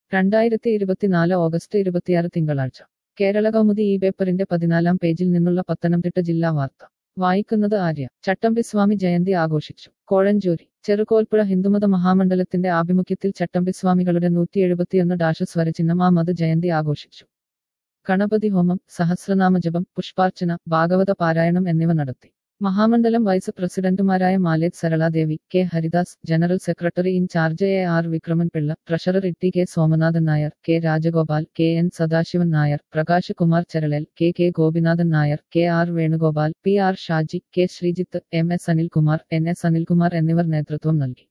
രണ്ടായിരത്തി ഇരുപത്തിനാല് ഓഗസ്റ്റ് ഇരുപത്തിയാറ് തിങ്കളാഴ്ച കേരള കൗമുദി ഈ പേപ്പറിന്റെ പതിനാലാം പേജിൽ നിന്നുള്ള പത്തനംതിട്ട ജില്ലാ വാർത്ത വായിക്കുന്നത് ആര്യ ചട്ടമ്പിസ്വാമി ജയന്തി ആഘോഷിച്ചു കോഴഞ്ചൂരി ചെറുകോൽപ്പുഴ ഹിന്ദുമത മഹാമണ്ഡലത്തിന്റെ ആഭിമുഖ്യത്തിൽ ചട്ടമ്പിസ്വാമികളുടെ നൂറ്റി എഴുപത്തിയൊന്ന് ഡാഷ് സ്വരചിഹ്നം ആ മത ജയന്തി ആഘോഷിച്ചു ഗണപതി ഹോമം സഹസ്രനാമജപം പുഷ്പാർച്ചന ഭാഗവത പാരായണം എന്നിവ നടത്തി മഹാമണ്ഡലം വൈസ് പ്രസിഡന്റുമാരായ Maleth Saraladevi K Haridas general secretary incharge A R Vikraman Pillai treasurer Itty K Somanathan Nair K Rajagopal K N Sadasivan Nair Prakash Kumar ചരളൽ K K Gopinathan Nair K R Venugopal P R Shaji K Sreejith M S Anilkumar N S Anilkumar എന്നിവർ നേതൃത്വം നൽകി